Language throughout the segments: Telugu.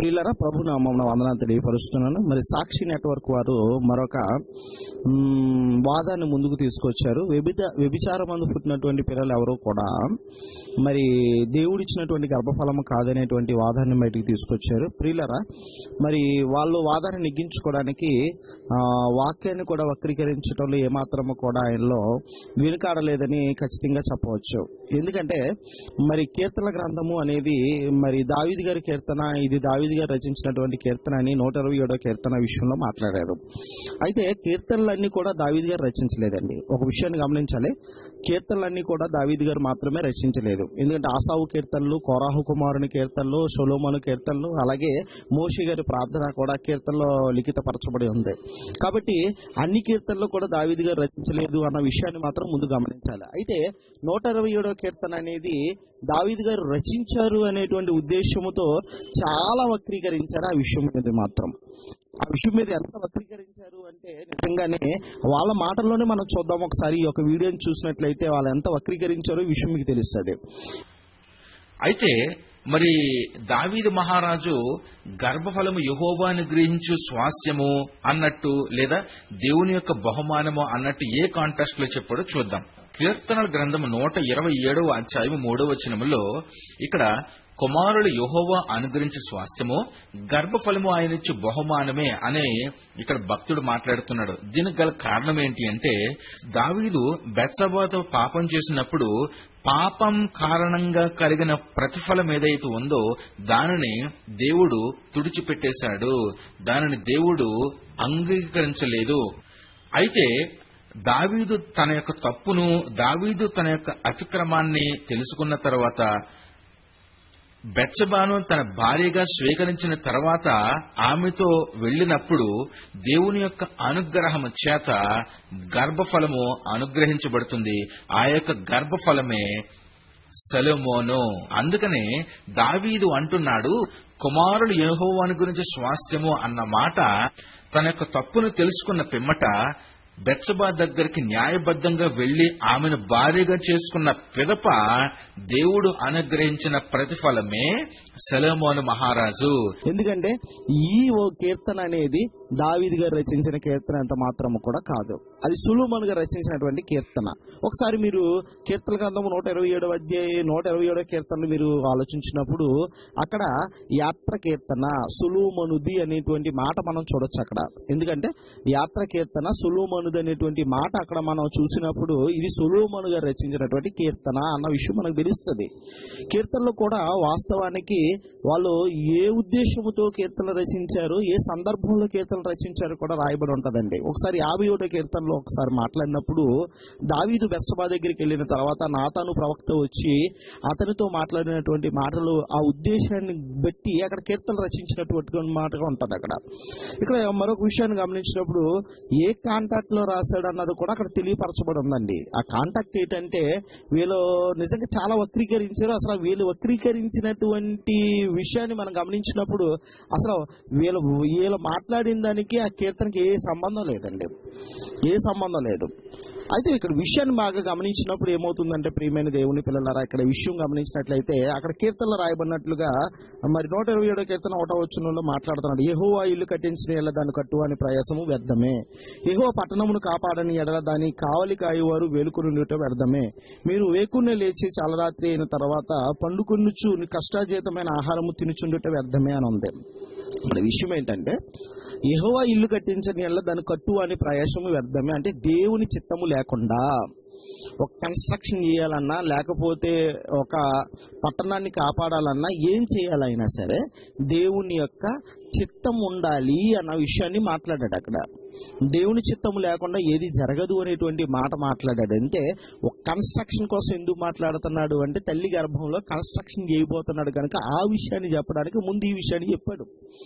ప్రియులరా ప్రభు నామం వందనాలు తెలియపరుస్తున్నాను మరి సాక్షి నెట్వర్క్ వారు మరొక మ్, వాదాన్ని ముందుకు తీసుకొచ్చారు వ్యభిచ వ్యభిచారమందు పుట్టినటువంటి పిల్లలు ఎవరో కూడా మరి దేవుడిచ్చినటువంటి గర్భఫలము కాదనేటువంటి వాదాన్ని బయటికి తీసుకొచ్చారు ప్రియులరా మరి వాళ్ళు వాదాన్ని నెగ్గించుకోవడానికి ఆ, వాక్యాన్ని కూడా వక్రీకరించడంలో ఏమాత్రము కూడా ఆయనలో వెనుకాడలేదని ఖచ్చితంగా చెప్పవచ్చు ఎందుకంటే మరి కీర్తన గ్రంథము అనేది మరి దావిది గారి కీర్తన ఇది దావిది గారు రచించినటువంటి కీర్తన అని నూట ఇరవై ఏడో కీర్తన విషయంలో మాట్లాడారు అయితే కీర్తనలన్నీ కూడా దావిది గారు రచించలేదండి ఒక విషయాన్ని గమనించాలి కీర్తనలన్నీ కూడా దావీదు గారు మాత్రమే రచించలేదు ఎందుకంటే ఆసావు కీర్తనలు కోరాహు కుమారుని కీర్తనలు సొలోమోను కీర్తనలు అలాగే మోషి గారి ప్రార్థన కూడా కీర్తనలో లిఖితపరచబడి ఉంది కాబట్టి అన్ని కీర్తనలు కూడా దావీదు గారు రచించలేదు అన్న విషయాన్ని మాత్రం ముందు గమనించాలి అయితే నూట ఇరవై ఏడో కీర్తన అనేది దావీదు గారు రచించారు అనేటువంటి ఉద్దేశముతో చాలా వక్రీకరించారు ఆ విషయం మీద మాత్రం ఆ విషయం మీద ఎంత వక్రీకరించారు అంటే నిజంగానే వాళ్ళ మాటల్లోనే మనం చూద్దాం ఒకసారి ఈ యొక్క వీడియోని చూసినట్లయితే వాళ్ళు ఎంత వక్రీకరించారో ఈ విషయం మీకు తెలుస్తుంది అయితే మరి దావీదు మహారాజు గర్భఫలము యహోవాను గ్రహించు స్వాస్యము అన్నట్టు లేదా దేవుని యొక్క బహుమానము అన్నట్టు ఏ కాంటెస్ట్ లో చెప్పాడో చూద్దాం కీర్తనల గ్రంథము నూట ఇరవై ఏడవ అధ్యాయం మూడవ వచనములో ఇక్కడ కుమారుడు యహోవా అనుగ్రహించే స్వాస్థ్యము గర్భఫలము ఆయనిచ్చు బహుమానమే అనే ఇక్కడ భక్తుడు మాట్లాడుతున్నాడు దీనికి గల కారణం ఏంటి అంటే దావీదు బెత్సబాతో పాపం చేసినప్పుడు పాపం కారణంగా కలిగిన ప్రతిఫలం ఏదైతే ఉందో దానిని దేవుడు తుడిచిపెట్టేశాడు దానిని దేవుడు అంగీకరించలేదు అయితే దావీదు తన యొక్క తప్పును దావీదు తన యొక్క అతిక్రమాన్ని తెలుసుకున్న తర్వాత బెత్సబాను తన భార్యగా స్వీకరించిన తర్వాత ఆమెతో వెళ్ళినప్పుడు దేవుని యొక్క అనుగ్రహం చేత గర్భఫలము అనుగ్రహించబడుతుంది ఆ యొక్క గర్భఫలమే సలోమోను అందుకనే దావీదు అంటున్నాడు కుమారుడు యెహోవాను గురించి స్వాస్థ్యము అన్న మాట తన యొక్క తప్పును తెలుసుకున్న పిమ్మట బెత్సబా దగ్గరికి న్యాయబద్ధంగా వెళ్లి ఆమెను భార్యగా చేసుకున్న పిదప దేవుడు అనుగ్రహించిన ప్రతిఫలమే సెలమోను మహారాజు ఎందుకంటే ఈ ఓ కీర్తన అనేది దావీదు గారు రచించిన కీర్తన ఎంత మాత్రము కూడా కాదు అది సులుమన్ గారు రచించినటువంటి కీర్తన ఒకసారి మీరు కీర్తన గ్రంథము నూట ఇరవై ఏడవ అధ్యాయ నూట ఇరవై ఏడవ కీర్తనలు మీరు ఆలోచించినప్పుడు అక్కడ యాత్ర కీర్తన సులుమనుది అనేటువంటి మాట మనం చూడొచ్చు అక్కడ ఎందుకంటే యాత్ర కీర్తన సులుమనుది అనేటువంటి మాట అక్కడ మనం చూసినప్పుడు ఇది సులుమను గారు రచించినటువంటి కీర్తన అన్న విషయం మనకు తెలుస్తుంది కీర్తనలు కూడా వాస్తవానికి వాళ్ళు ఏ ఉద్దేశముతో కీర్తనలు రచించారు ఏ సందర్భంలో కీర్తనలు రచించారు కూడా రాయబడి ఉంటదండి ఒకసారి యాభై ఒకటో కీర్తనలో ఒకసారి మాట్లాడినప్పుడు దావీదు బెస్సబా దగ్గరికి వెళ్ళిన తర్వాత నాతాను ప్రవక్త వచ్చి అతనితో మాట్లాడినటువంటి మాటలు ఆ ఉద్దేశాన్ని బట్టి అక్కడ కీర్తనలు రచించినటువంటి మాటగా ఉంటది అక్కడ ఇక్కడ మరొక విషయాన్ని గమనించినప్పుడు ఏ కాంటాక్ట్ లో రాశాడు అన్నది కూడా అక్కడ తెలియపరచబడి ఉందండి ఆ కాంటాక్ట్ ఏంటంటే వీళ్ళు నిజంగా చాలా వక్రీకరించారు అసలు వీళ్ళు వక్రీకరించినటువంటి విషయాన్ని మనం గమనించినప్పుడు అసలు వీళ్ళు వీళ్ళు మాట్లాడిన దానికి ఆ కీర్తనకి ఏ సంబంధం లేదండి ఏ సంబంధం లేదు అయితే ఇక్కడ విషయాన్ని బాగా గమనించినప్పుడు ఏమవుతుందంటే ప్రియమైన దేవుని పిల్లలారా ఇక్కడ విషయం గమనించినట్లయితే అక్కడ కీర్తనలు రాయబడినట్లుగా మరి నూట ఇరవై ఏడో కీర్తన ఒకటో వచ్చునంలో మాట్లాడుతున్నాడు ఎహోవా ఇల్లు కట్టించిన ఎడల దాన్ని కట్టు అని ప్రయాసము వ్యర్థమే ఎహో పట్టణమును కాపాడని ఎడల దాని కావలి కాయవారు వేలుకొని వ్యర్థమే మీరు వేకునే లేచి చాలరాత్రి అయిన తర్వాత పండుకొనుచు కష్టాజీతమైన ఆహారము తినుచుండుట వ్యర్థమే అని ఉంది మన విషయం ఏంటంటే యెహోవా ఇల్లు కట్టించని ఎల్ల దాని కట్టు అని ప్రయాసము వ్యర్థమే అంటే దేవుని చిత్తము లేకుండా ఒక కన్స్ట్రక్షన్ చేయాలన్నా లేకపోతే ఒక పట్టణాన్ని కాపాడాలన్నా ఏం చేయాలైనా సరే దేవుని యొక్క చిత్తం ఉండాలి అన్న విషయాన్ని మాట్లాడాడు అక్కడ దేవుని చిత్తము లేకుండా ఏది జరగదు అనేటువంటి మాట మాట్లాడాడు అంటే ఒక కన్స్ట్రక్షన్ కోసం ఎందుకు మాట్లాడుతున్నాడు అంటే తల్లి గర్భంలో కన్స్ట్రక్షన్ చేయబోతున్నాడు కనుక ఆ విషయాన్ని చెప్పడానికి ముందు ఈ విషయాన్ని చెప్పాడు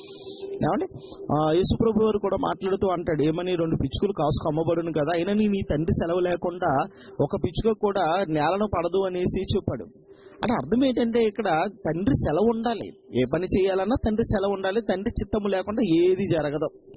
ఏమండి ఆ, యేసుప్రభు వారు కూడా మాట్లాడుతూ అంటాడు ఏమని రెండు పిచ్చుకలు కాసుకు అమ్మబడును కదా అయినా నీ తండ్రి సెలవు లేకుండా ఒక పిచ్చుక కూడా నేలను పడదు అనేసి చెప్పాడు అంటే అర్థం ఏంటంటే ఇక్కడ తండ్రి సెలవు ఉండాలి ఏ పని చేయాలన్నా తండ్రి సెలవు ఉండాలి తండ్రి చిత్తము లేకుండా ఏది జరగదు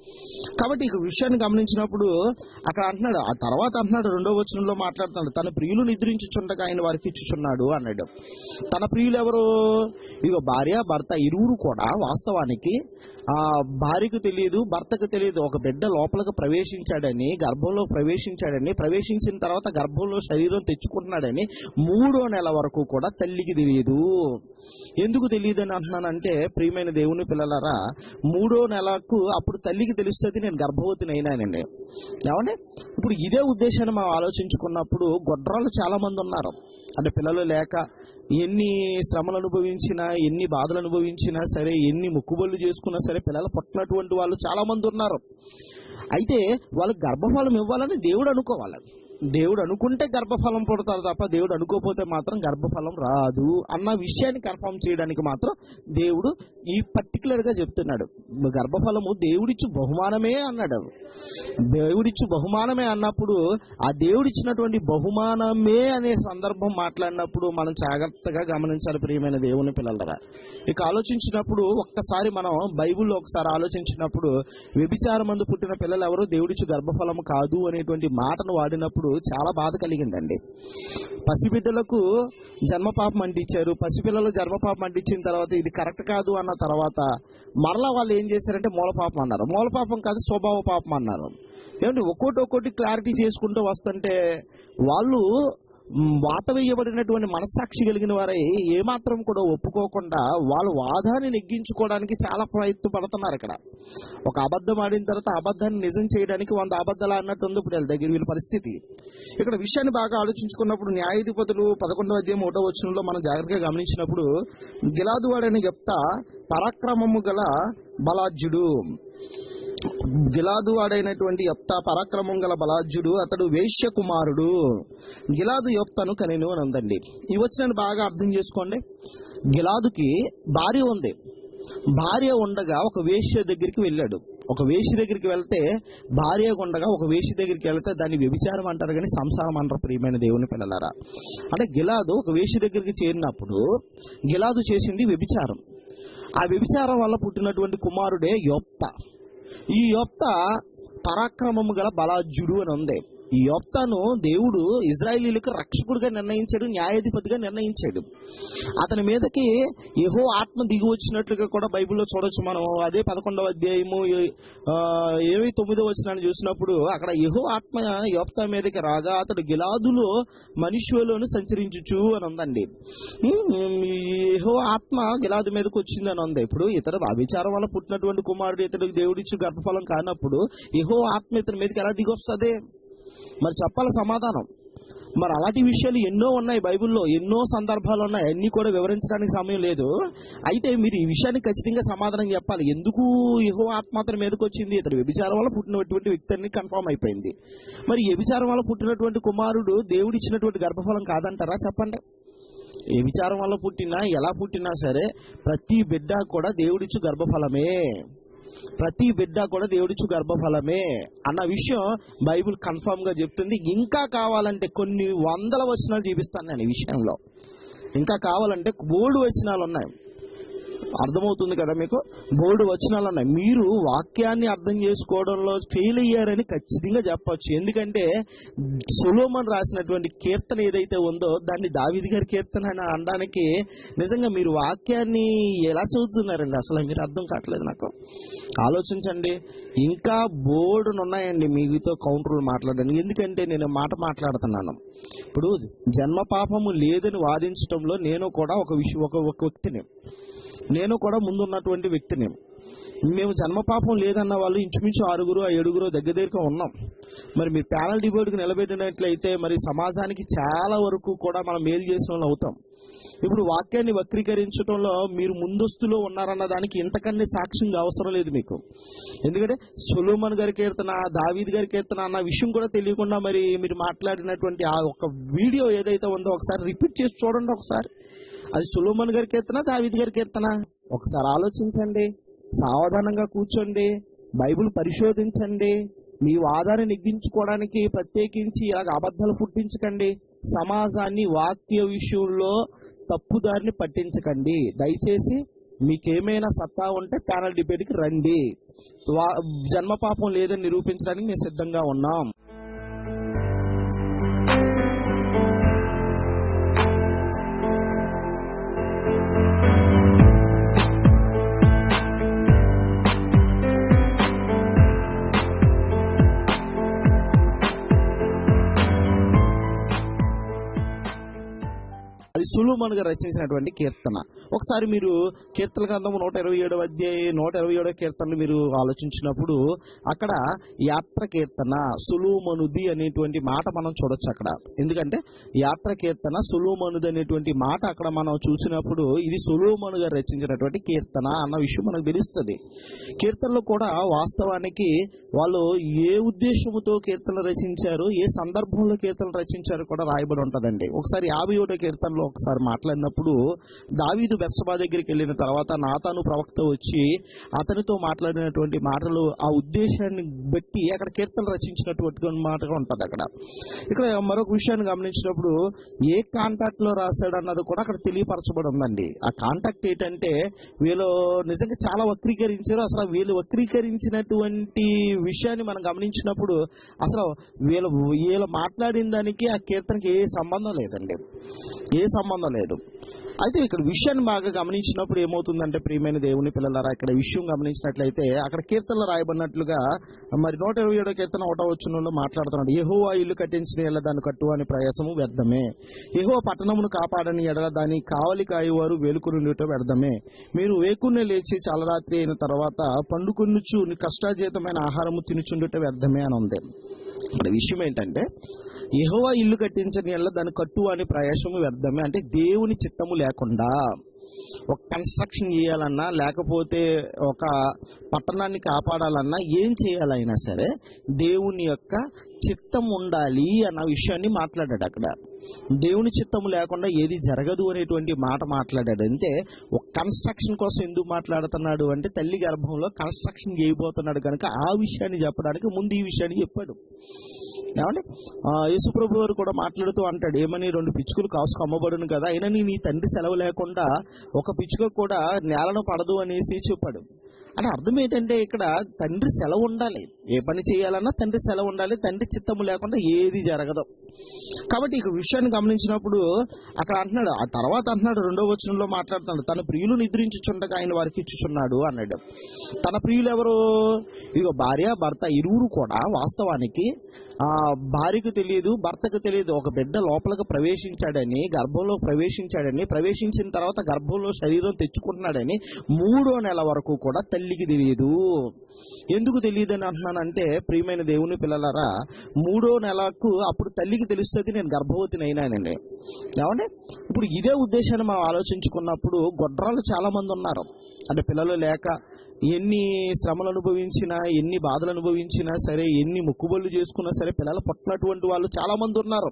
కాబట్టి ఈ విషయాన్ని గమనించినప్పుడు అక్కడ అంటున్నాడు ఆ తర్వాత అంటున్నాడు రెండో వచనంలో మాట్లాడుతున్నాడు తన ప్రియులు నిద్రించుచుండగా ఆయన వారికి ఇచ్చుచున్నాడు అన్నాడు తన ప్రియులు ఎవరు ఇదిగో భార్య భర్త ఇరువురు కూడా వాస్తవానికి ఆ భార్యకు తెలియదు భర్తకు తెలియదు ఒక బిడ్డ లోపలికి ప్రవేశించాడని గర్భంలో ప్రవేశించాడని ప్రవేశించిన తర్వాత గర్భంలో శరీరం తెచ్చుకుంటున్నాడని మూడో నెల వరకు కూడా తల్లికి తెలియదు ఎందుకు తెలియదు అని అంటున్నానంటే ప్రియమైన దేవుని పిల్లలారా మూడో నెలకు అప్పుడు తల్లికి తెలుస్తుంది నేను గర్భవతిని అయినానండి ఏమండి ఇప్పుడు ఇదే ఉద్దేశాన్ని మనం ఆలోచించుకున్నప్పుడు గొడ్రాలు చాలా మంది ఉన్నారు అంటే పిల్లలు లేక ఎన్ని శ్రమలు అనుభవించినా ఎన్ని బాధలు అనుభవించినా సరే ఎన్ని ముక్కుబళ్ళు చేసుకున్నా సరే పిల్లలు పుట్టినటువంటి వాళ్ళు చాలా మంది ఉన్నారు అయితే వాళ్ళకి గర్భఫలం ఇవ్వాలని దేవుడు అనుకోవాలి దేవుడు అనుకుంటే గర్భఫలం పుడతారు తప్ప దేవుడు అనుకోకపోతే మాత్రం గర్భఫలం రాదు అన్న విషయాన్ని కన్ఫర్మ్ చేయడానికి మాత్రం దేవుడు ఈ పర్టికులర్ గా చెప్తున్నాడు గర్భఫలము దేవుడిచ్చు బహుమానమే అన్నాడు దేవుడిచ్చు బహుమానమే అన్నప్పుడు ఆ దేవుడిచ్చినటువంటి బహుమానమే అనే సందర్భం మాట్లాడినప్పుడు మనం జాగ్రత్తగా గమనించాలి ప్రియమైన దేవుని పిల్లలరా ఇక ఆలోచించినప్పుడు ఒక్కసారి మనం బైబిల్లో ఒకసారి ఆలోచించినప్పుడు వ్యభిచారం మందు పుట్టిన పిల్లలు ఎవరు దేవుడిచ్చు గర్భఫలం కాదు అనేటువంటి మాటను వాడినప్పుడు చాలా బాధ కలిగిందండి పసిబిడ్డలకు జన్మపాపం అంటించారు పసిపిల్లలు జన్మపాపం అంటించిన తర్వాత ఇది కరెక్ట్ కాదు అన్న తర్వాత మరలా వాళ్ళు ఏం చేశారంటే మూలపాపం అన్నారు మూలపాపం కాదు స్వభావ పాపం అన్నారు ఏమంటే ఒక్కోటి ఒక్కోటి క్లారిటీ చేసుకుంటూ వస్తుంటే వాళ్ళు మ్, వాత వేయబడినటువంటి మనస్సాక్షి కలిగిన వారై ఏమాత్రం కూడా ఒప్పుకోకుండా వాళ్ళ వాదాన్ని నెగ్గించుకోవడానికి చాలా ప్రయత్నపడుతున్నారు ఇక్కడ ఒక అబద్ధం ఆడిన తర్వాత ఆ అబద్ధాన్ని నిజం చేయడానికి వంద అబద్ధాలు అన్నట్టు ఉంది ఇప్పుడు వీళ్ళ దగ్గర వీళ్ళ పరిస్థితి ఇక్కడ విషయాన్ని బాగా ఆలోచించుకున్నప్పుడు న్యాయాధిపతులు పదకొండవ అధ్యాయం ఒకటో వచనంలో మనం జాగ్రత్తగా గమనించినప్పుడు గిలాదు వాడని చెప్తా పరాక్రమము గల బలాజ్యుడు గిలాదు వాడైనటువంటి యొప్తా పరాక్రమం గల బలాజ్యుడు అతడు వేశ్య కుమారుడు గిలాదు యొప్తను కనెను అని ఉందండి ఈ వచ్చిన బాగా అర్థం చేసుకోండి గిలాదుకి భార్య ఉంది భార్య ఉండగా ఒక వేశ్య దగ్గరికి వెళ్ళాడు ఒక వేశ్య దగ్గరికి వెళ్తే భార్య ఉండగా ఒక వేశ్య దగ్గరికి వెళ్తే దాన్ని వ్యభిచారం అంటారు కానీ సంసారం అంటారు ప్రియమైన దేవుని పిల్లలారా అంటే గిలాదు ఒక వేశ్య దగ్గరికి చేరినప్పుడు గిలాదు చేసింది వ్యభిచారం ఆ వ్యభిచారం వల్ల పుట్టినటువంటి కుమారుడే యొప్త ఈ యొప్త పరాక్రమము గల బలాజ్యుడు అని ఉంది ఈ యొప్తను దేవుడు ఇజ్రాయేలీలకు రక్షకుడిగా నిర్ణయించాడు న్యాయాధిపతిగా నిర్ణయించాడు అతని మీదకి యహో ఆత్మ దిగి వచ్చినట్లుగా కూడా బైబిల్లో చూడొచ్చు మనం అదే పదకొండవ అధ్యాయము ఆ, ఇరవై తొమ్మిదో వచ్చినాన్ని చూసినప్పుడు అక్కడ యహో ఆత్మ యోప్త మీదకి రాగా అతడు గిలాదులో మనుష్యులను సంచరించుచు అని ఉందండి యహో ఆత్మ గిలాదు మీదకి వచ్చింది అని ఉంది ఇప్పుడు ఇతడు అభిచారం వల్ల పుట్టినటువంటి కుమారుడు ఇతడికి దేవుడిచ్చి గర్భఫలం కానప్పుడు యహో ఆత్మ ఇతని మీదకి ఎలా దిగి వస్తుంది మరి చెప్పాలి సమాధానం మరి అలాంటి విషయాలు ఎన్నో ఉన్నాయి బైబిల్లో ఎన్నో సందర్భాలు ఉన్నాయి అన్ని కూడా వివరించడానికి సమయం లేదు అయితే మీరు ఈ విషయాన్ని ఖచ్చితంగా సమాధానం చెప్పాలి ఎందుకు యహో ఆత్మ అతని మీదకి వచ్చింది ఇతడు వ్యభిచారం వల్ల పుట్టినటువంటి వ్యక్తి అని కన్ఫర్మ్ అయిపోయింది మరి ఈ వ్యభిచారం వల్ల పుట్టినటువంటి కుమారుడు దేవుడు ఇచ్చినటువంటి గర్భఫలం కాదంటారా చెప్పండి ఏ విచారం వల్ల పుట్టినా ఎలా పుట్టినా సరే ప్రతి బిడ్డ కూడా దేవుడిచ్చు గర్భఫలమే ప్రతి బిడ్డ కూడా దేవుడిచ్చు గర్భఫలమే అన్న విషయం బైబిల్ కన్ఫర్మ్ గా చెప్తుంది ఇంకా కావాలంటే కొన్ని వందల వచనాలు చూపిస్తాను నేను ఈ విషయంలో ఇంకా కావాలంటే బోల్డ్ వచనాలు ఉన్నాయి అర్థమవుతుంది కదా మీకు బోర్డు వచనాలు ఉన్నాయి మీరు వాక్యాన్ని అర్థం చేసుకోవడంలో ఫెయిల్ అయ్యారని ఖచ్చితంగా చెప్పొచ్చు ఎందుకంటే సులోమన్ రాసినటువంటి కీర్తన ఏదైతే ఉందో దాన్ని దావిది గారి కీర్తన అని అనడానికి నిజంగా మీరు వాక్యాన్ని ఎలా చదువుతున్నారండి అసలు మీరు అర్థం కావట్లేదు నాకు ఆలోచించండి ఇంకా బోర్డును ఉన్నాయండి మీతో కౌంటర్లు మాట్లాడండి ఎందుకంటే నేను మాట మాట్లాడుతున్నాను ఇప్పుడు జన్మ పాపము లేదని వాదించడంలో నేను కూడా ఒక విషయం ఒక ఒక వ్యక్తిని నేను కూడా ముందున్నటువంటి వ్యక్తిని మేము జన్మపాపం లేదన్న వాళ్ళు ఇంచుమించు ఆరుగురు ఆ ఏడుగురు దగ్గర దగ్గరగా ఉన్నాం మరి మీరు ప్యానల్ డిబేట్కి నిలబెట్టినట్లయితే మరి సమాజానికి చాలా వరకు కూడా మనం మేలు చేసిన వాళ్ళు అవుతాం ఇప్పుడు వాక్యాన్ని వక్రీకరించడంలో మీరు ముందస్తులో ఉన్నారన్న దానికి ఇంతకన్నా సాక్ష్యం అవసరం లేదు మీకు ఎందుకంటే సులోమన్ గారి కీర్తన దావీద్ గారి కీర్తన అన్న విషయం కూడా తెలియకుండా మరి మీరు మాట్లాడినటువంటి ఆ ఒక వీడియో ఏదైతే ఉందో ఒకసారి రిపీట్ చేసి చూడండి ఒకసారి అది సులోమన్ గారి కీర్తన దావీద్ గారి కీర్తన ఒకసారి ఆలోచించండి సావధానంగా కూర్చోండి బైబిల్ పరిశోధించండి మీ వాదాన్ని నెగ్గించుకోవడానికి ప్రత్యేకించి ఇలాగ అబద్ధాలు పుట్టించకండి సమాజాన్ని వాక్య విషయంలో తప్పుదారిని పట్టించకండి దయచేసి మీకేమైనా సత్తా ఉంటే ప్యానల్ డిబేట్కి రండి వా- జన్మ పాపం లేదని నిరూపించడానికి మేము సిద్ధంగా ఉన్నాం అది సులుమనుగా రచించినటువంటి కీర్తన ఒకసారి మీరు కీర్తన గ్రంథము నూట ఇరవై ఏడవ అధ్యాయ నూట ఇరవై ఏడవ కీర్తనలు మీరు ఆలోచించినప్పుడు అక్కడ యాత్ర కీర్తన సులుమనుది అనేటువంటి మాట మనం చూడొచ్చు అక్కడ ఎందుకంటే యాత్ర కీర్తన సులుమనుది అనేటువంటి మాట అక్కడ మనం చూసినప్పుడు ఇది సులుమనుగా రచించినటువంటి కీర్తన అన్న విషయం మనకు తెలుస్తుంది కీర్తనలు కూడా వాస్తవానికి వాళ్ళు ఏ ఉద్దేశముతో కీర్తనలు రచించారు ఏ సందర్భంలో కీర్తనలు రచించారు కూడా రాయబడి ఉంటదండి ఒకసారి యాభై ఒకటో కీర్తనలో ఒకసారి మాట్లాడినప్పుడు దావీదు బెర్సబా దగ్గరికి వెళ్ళిన తర్వాత నాతాను ప్రవక్త వచ్చి అతనితో మాట్లాడినటువంటి మాటలు ఆ ఉద్దేశాన్ని బట్టి అక్కడ కీర్తనలు రచించినటువంటి మాటగా ఉంటది అక్కడ ఇక్కడ మరొక విషయాన్ని గమనించినప్పుడు ఏ కాంటాక్ట్ లో రాశాడు అన్నది కూడా అక్కడ తెలియపరచబడి ఉందండి ఆ కాంటాక్ట్ ఏంటంటే వీళ్ళు నిజంగా చాలా వక్రీకరించారు అసలు వీళ్ళు వక్రీకరించినటువంటి విషయాన్ని మనం గమనించినప్పుడు అసలు వీళ్ళు వీళ్ళు మాట్లాడిన దానికి ఆ కీర్తనకి ఏ సంబంధం లేదండి ఏ సంబంధం లేదు అయితే ఇక్కడ విషయాన్ని బాగా గమనించినప్పుడు ఏమవుతుందంటే ప్రియమైన దేవుని పిల్లలారా ఇక్కడ విషయం గమనించినట్లయితే అక్కడ కీర్తనలు రాయబడినట్లుగా మరి నూట ఇరవై ఏడో కీర్తన ఒకటో వచ్చిన మాట్లాడుతున్నాడు యెహోవా ఇల్లు కట్టించిన ఎడల దాన్ని కట్టు అని ప్రయాసము వ్యర్థమే యెహోవా పట్టణమును కాపాడని ఎడల దాని కావలి కాయవారు వేలుకుని వ్యర్థమే మీరు వేకున్నే లేచి చాలరాత్రి అయిన తర్వాత పండుకొనుచు కష్టాజీతమైన ఆహారము తినుచుండుట వ్యర్థమే అని ఉంది ఇక్కడ విషయం ఏంటంటే యెహోవా ఇల్లు కట్టించని ఎల్ల దాని కట్టు అని ప్రయాసము వ్యర్థమే అంటే దేవుని చిత్తము లేకుండా ఒక కన్స్ట్రక్షన్ చేయాలన్నా లేకపోతే ఒక పట్టణాన్ని కాపాడాలన్నా ఏం చేయాలైనా సరే దేవుని యొక్క చిత్తం ఉండాలి అన్న విషయాన్ని మాట్లాడాడు అక్కడ దేవుని చిత్తము లేకుండా ఏది జరగదు అనేటువంటి మాట మాట్లాడాడు అంటే ఒక కన్స్ట్రక్షన్ కోసం ఎందుకు మాట్లాడుతున్నాడు అంటే తల్లి గర్భంలో కన్స్ట్రక్షన్ చేయబోతున్నాడు కనుక ఆ విషయాన్ని చెప్పడానికి ముందు ఈ విషయాన్ని చెప్పాడు ఏమండి ఆ, యేసుప్రభు వారు కూడా మాట్లాడుతూ అంటాడు ఏమని రెండు పిచ్చుకలు కాసుకు అమ్మబడును కదా అయినా నీ నీ తండ్రి సెలవు లేకుండా ఒక పిచ్చుక కూడా నేలను పడదు అనేసి చెప్పాడు అని అర్థం ఏంటంటే ఇక్కడ తండ్రి సెలవు ఉండాలి ఏ పని చేయాలన్నా తండ్రి సెలవు ఉండాలి తండ్రి చిత్తము లేకుండా ఏది జరగదు కాబట్టి ఇక విషయాన్ని గమనించినప్పుడు అక్కడ అంటున్నాడు ఆ తర్వాత అంటున్నాడు రెండో వచనంలో మాట్లాడుతున్నాడు తన ప్రియులు నిద్రించుచుండగా ఆయన వారికి ఇచ్చుచున్నాడు అన్నాడు తన ప్రియులు ఎవరు ఇక భార్య భర్త ఇరువురు కూడా వాస్తవానికి ఆ భార్యకు తెలియదు భర్తకు తెలియదు ఒక బిడ్డ లోపలికి ప్రవేశించాడని గర్భంలో ప్రవేశించాడని ప్రవేశించిన తర్వాత గర్భంలో శరీరం తెచ్చుకుంటున్నాడని మూడో నెల వరకు కూడా తల్లికి తెలియదు ఎందుకు తెలియదని అంటున్నానంటే ప్రియమైన దేవుని పిల్లలారా మూడో నెలకు అప్పుడు తల్లికి తెలుస్తుంది నేను గర్భవతిని అయినానండి ఏమంటే ఇప్పుడు ఇదే ఉద్దేశాన్ని మనం ఆలోచించుకున్నప్పుడు గొడ్రాలు చాలా మంది ఉన్నారు అంటే పిల్లలు లేక ఎన్ని శ్రమలు అనుభవించినా ఎన్ని బాధలు అనుభవించినా సరే ఎన్ని ముక్కుబళ్ళు చేసుకున్నా సరే పిల్లలు పట్టినటువంటి వాళ్ళు చాలా మంది ఉన్నారు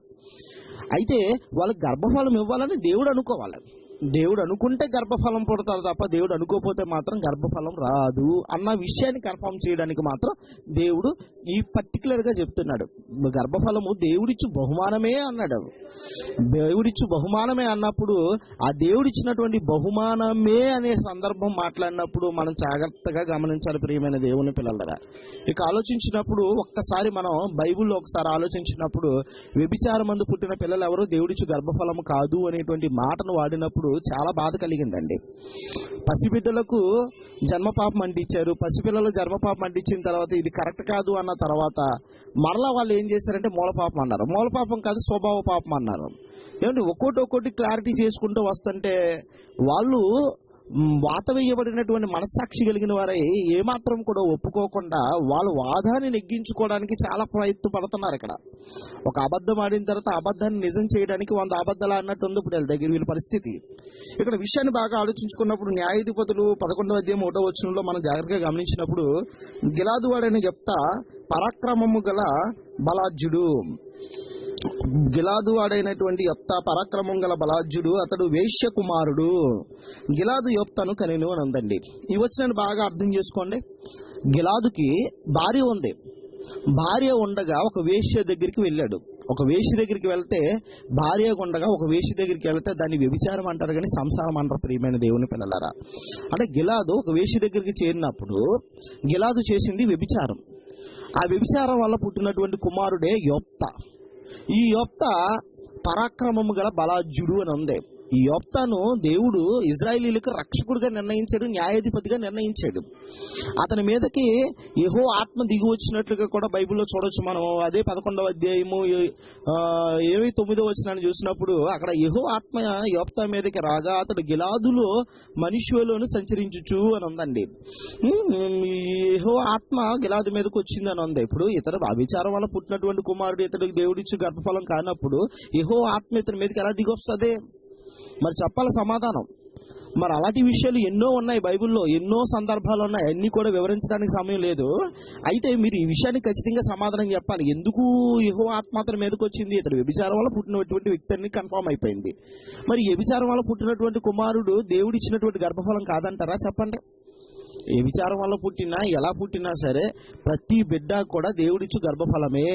అయితే వాళ్ళకి గర్భఫలం ఇవ్వాలని దేవుడు అనుకోవాలి దేవుడు అనుకుంటే గర్భఫలం పుడతారు తప్ప దేవుడు అనుకోకపోతే మాత్రం గర్భఫలం రాదు అన్న విషయాన్ని కన్ఫర్మ్ చేయడానికి మాత్రం దేవుడు ఈ పర్టికులర్ గా చెప్తున్నాడు గర్భఫలము దేవుడిచ్చు బహుమానమే అన్నాడు దేవుడిచ్చు బహుమానమే అన్నప్పుడు ఆ దేవుడిచ్చినటువంటి బహుమానమే అనే సందర్భం మాట్లాడినప్పుడు మనం జాగ్రత్తగా గమనించాలి ప్రియమైన దేవుని పిల్లలరా ఇక ఆలోచించినప్పుడు ఒక్కసారి మనం బైబిల్లో ఒకసారి ఆలోచించినప్పుడు వ్యభిచారం మందు పుట్టిన పిల్లలు ఎవరు దేవుడిచ్చు గర్భఫలము కాదు అనేటువంటి మాటను వాడినప్పుడు చాలా బాధ కలిగిందండి పసిబిడ్డలకు జన్మపాపం అంటించారు పసిపిల్లలు జన్మపాపం అంటించిన తర్వాత ఇది కరెక్ట్ కాదు అన్న తర్వాత మరలా వాళ్ళు ఏం చేశారంటే మూలపాపం అన్నారు మూలపాపం కాదు స్వభావ పాపం అన్నారు ఏమంటే ఒక్కోటి ఒక్కోటి క్లారిటీ చేసుకుంటూ వస్తుంటే వాళ్ళు మ్, వాత వేయబడినటువంటి మనస్సాక్షి కలిగిన వారై ఏమాత్రం కూడా ఒప్పుకోకుండా వాళ్ళ వాదాన్ని నెగ్గించుకోవడానికి చాలా ప్రయత్నం పడుతున్నారు ఇక్కడ ఒక అబద్ధం ఆడిన తర్వాత ఆ అబద్ధాన్ని నిజం చేయడానికి వంద అబద్ధాలు అన్నట్టు ఉంది ఇప్పుడు వీళ్ళ దగ్గర వీళ్ళ పరిస్థితి ఇక్కడ విషయాన్ని బాగా ఆలోచించుకున్నప్పుడు న్యాయాధిపతులు పదకొండవ అధ్యాయం ఒకటో వచనంలో మనం జాగ్రత్తగా గమనించినప్పుడు గిలాదు వాడని చెప్తా పరాక్రమము గల బలాజ్యుడు గిలాదు వాడైనటువంటి యొప్త పరాక్రమం గల బలాజ్యుడు అతడు వేశ్య కుమారుడు గిలాదు యొప్తను కనెను అని ఉందండి ఈ వచ్చిన బాగా అర్థం చేసుకోండి గిలాదుకి భార్య ఉంది భార్య ఉండగా ఒక వేశ్య దగ్గరికి వెళ్ళాడు ఒక వేశ్య దగ్గరికి వెళ్తే భార్య ఉండగా ఒక వేశ్య దగ్గరికి వెళ్తే దాన్ని వ్యభిచారం అంటారు కానీ సంసారం అంటారు ప్రియమైన దేవుని పిల్లలారా అంటే గిలాదు ఒక వేశ్య దగ్గరికి చేరినప్పుడు గిలాదు చేసింది వ్యభిచారం ఆ వ్యభిచారం వల్ల పుట్టినటువంటి కుమారుడే యొప్త ఈ యొప్త పరాక్రమము గల బలాజ్యుడు అని ఉంది ఈ యొప్తను దేవుడు ఇజ్రాయేలీలకు రక్షకుడిగా నిర్ణయించాడు న్యాయాధిపతిగా నిర్ణయించాడు అతని మీదకి యెహో ఆత్మ దిగి వచ్చినట్లుగా కూడా బైబిల్లో చూడొచ్చు మనం అదే పదకొండవ అధ్యాయము ఆ, ఇరవై తొమ్మిదో వచ్చినాన్ని చూసినప్పుడు అక్కడ యెహో ఆత్మ యోప్తా మీదకి రాగా అతడు గిలాదులో మనుష్యులోను సంచరించుచు అని ఉందండి యెహో ఆత్మ గిలాదు మీదకి వచ్చింది అని ఉంది ఇప్పుడు ఇతడు అభిచారం వల్ల పుట్టినటువంటి కుమారుడు ఇతడికి దేవుడిచ్చి గర్భఫలం కానప్పుడు యెహో ఆత్మ ఇతని మీదకి ఎలా దిగి వస్తుంది మరి చెప్పాలి సమాధానం మరి అలాంటి విషయాలు ఎన్నో ఉన్నాయి బైబిల్లో ఎన్నో సందర్భాలు ఉన్నాయి అన్ని కూడా వివరించడానికి సమయం లేదు అయితే మీరు ఈ విషయానికి ఖచ్చితంగా సమాధానం చెప్పాలి ఎందుకు యహో ఆత్మాతన మీదకి వచ్చింది ఇతడు వ్యభిచారం వల్ల పుట్టినటువంటి వ్యక్తి అని కన్ఫర్మ్ అయిపోయింది మరి వ్యభిచారం వల్ల పుట్టినటువంటి కుమారుడు దేవుడు ఇచ్చినటువంటి గర్భఫలం కాదంటారా చెప్పండి ఏ విచారం వల్ల పుట్టినా ఎలా పుట్టినా సరే ప్రతి బిడ్డ కూడా దేవుడిచ్చు గర్భఫలమే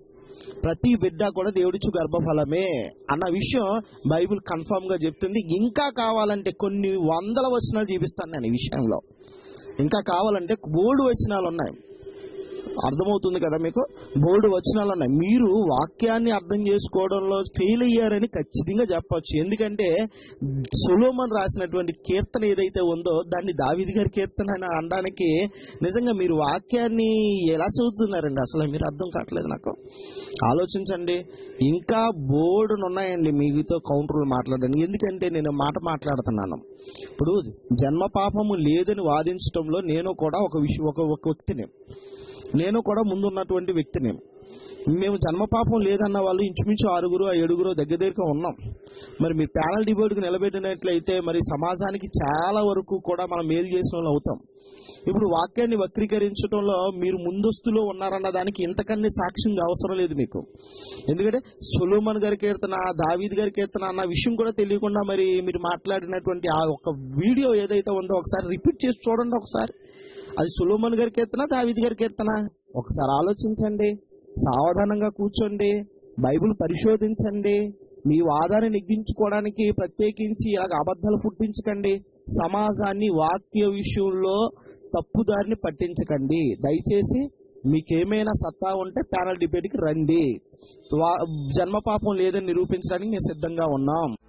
ప్రతి బిడ్డ కూడా దేవుడిచ్చు గర్భఫలమే అన్న విషయం బైబిల్ కన్ఫర్మ్ గా చెప్తుంది ఇంకా కావాలంటే కొన్ని వందల వచనాలు చూపిస్తాను నేను ఈ విషయంలో ఇంకా కావాలంటే బోల్డ్ వచనాలు ఉన్నాయి అర్థమవుతుంది కదా మీకు బోల్డ్ వచనాలు ఉన్నాయి మీరు వాక్యాన్ని అర్థం చేసుకోవడంలో ఫెయిల్ అయ్యారని ఖచ్చితంగా చెప్పొచ్చు ఎందుకంటే సొలోమన్ రాసినటువంటి కీర్తన ఏదైతే ఉందో దాన్ని దావిది గారి కీర్తన అని అనడానికి నిజంగా మీరు వాక్యాన్ని ఎలా చదువుతున్నారండి అసలు మీరు అర్థం కావట్లేదు నాకు ఆలోచించండి ఇంకా బోర్డును ఉన్నాయండి మీతో కౌంటర్లు మాట్లాడండి ఎందుకంటే నేను మాట మాట్లాడుతున్నాను ఇప్పుడు జన్మ పాపము లేదని వాదించడంలో నేను కూడా ఒక విషయం ఒక ఒక వ్యక్తిని నేను కూడా ముందున్నటువంటి వ్యక్తిని మేము జన్మ పాపం లేదన్న వాళ్ళు ఇంచుమించు ఆరుగురు ఆ ఏడుగురు దగ్గర దగ్గరగా ఉన్నాం మరి మీరు ప్యానల్ డిబేట్కి నిలబెట్టినట్లయితే మరి సమాజానికి చాలా వరకు కూడా మనం మేలు చేసిన వాళ్ళు అవుతాం ఇప్పుడు వాక్యాన్ని వక్రీకరించడంలో మీరు ముందస్తులో ఉన్నారన్న దానికి ఇంతకన్నా సాక్ష్యం అవసరం లేదు మీకు ఎందుకంటే సులోమన్ గారి కీర్తన దావీద్ గారి కీర్తన అన్న విషయం కూడా తెలియకుండా మరి మీరు మాట్లాడినటువంటి ఆ ఒక వీడియో ఏదైతే ఉందో ఒకసారి రిపీట్ చేసి చూడండి ఒకసారి అది సులోమన్ గారి కీర్తన దావీద్ గారి కీర్తన ఒకసారి ఆలోచించండి సావధానంగా కూర్చోండి బైబిల్ పరిశోధించండి మీ వాదాన్ని నెగ్గించుకోవడానికి ప్రత్యేకించి ఇలాగ అబద్ధాలు పుట్టించకండి సమాజాన్ని వాక్య విషయంలో తప్పుదారిని పట్టించకండి దయచేసి మీకేమైనా సత్తా ఉంటే ప్యానల్ డిబేట్కి రండి వా- జన్మ పాపం లేదని నిరూపించడానికి మేము సిద్ధంగా ఉన్నాం